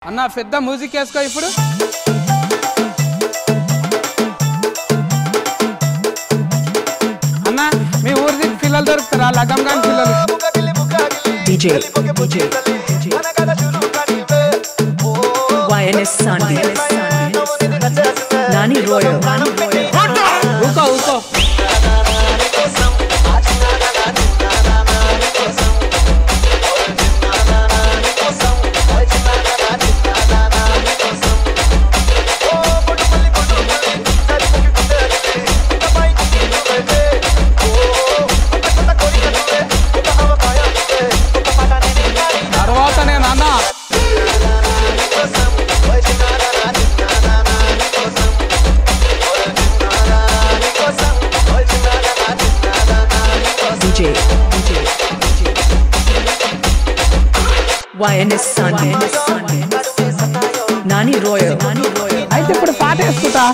అన్న పెద్ద మ్యూజిక్ వేసుకో ఇప్పుడు అన్న మీ ఊరి పిల్లలు దొరుకుతారా లగం గాని పిల్లలు DJ, DJ, DJ. YNS Sandy, Nani Royal, Nani Royal. ఊకో ఊకో తర్వాత నేను అన్న DJ, DJ, DJ. YNS Sandy, Nani Royal, Nani Royal. అయితే ఇప్పుడు పాట వేసుకుంటా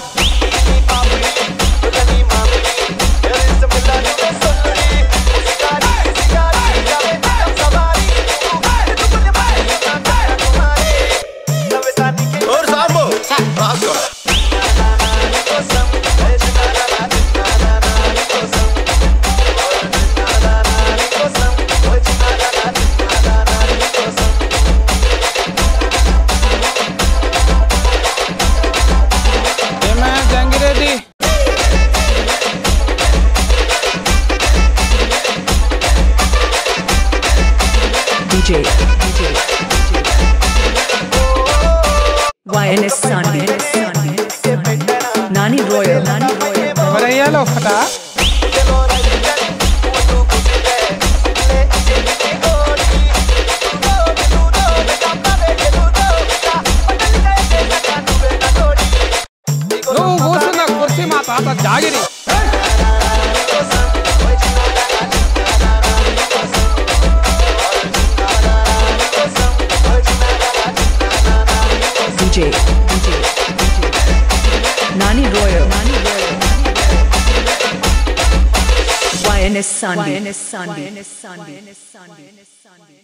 ఓరు సాంబు రాసుకోరా ఏమే Jangireddy DJ, DJ, DJ. YNS Sandy, Nani Royal, Nani Royal. ఎవరయ్యాలో ఒకటా నువ్వు కూర్చున్న కుర్చీ మా తాత జాగిరి DJ, DJ, DJ. Nani Royal, Nani Royal. YNS Sandy, YNS Sandy, YNS Sandy, YNS Sandy.